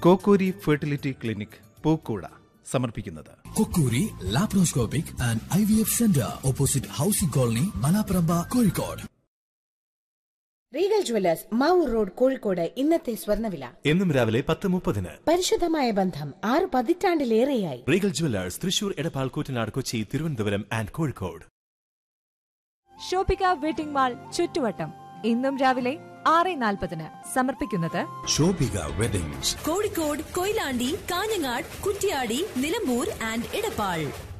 കോക്കൂരി fertility clinic പൂക്കൂട സമർപ്പിക്കുന്നത് കൊക്കൂരി laparoscopic and I V F centre opposite housing colony Malaparamba Kozhikode Regal jewellers Mavoor road Kozhikode ഇന്നത്തെ സ്വർണ്ണവില എന്നും രാവിലെ പത്ത് മുപ്പതിന് പരിശുദ്ധമായ ബന്ധം ആറ് പതിറ്റാണ്ടിലേറെയായി Regal jewellers Thrissur Edappal Koottanad Kochi Thiruvananthapuram and Kozhikode Shobika wedding mall ചുറ്റുവട്ടം ഇന്നും രാവിലെ ആറ് നാൽപ്പതിന് സമർപ്പിക്കുന്നത് ശോഭിക വെഡിങ്സ് കോഴിക്കോട് കൊയിലാണ്ടി കാഞ്ഞങ്ങാട് കുറ്റ്യാടി നിലമ്പൂർ ആൻഡ് ഇടപ്പാൾ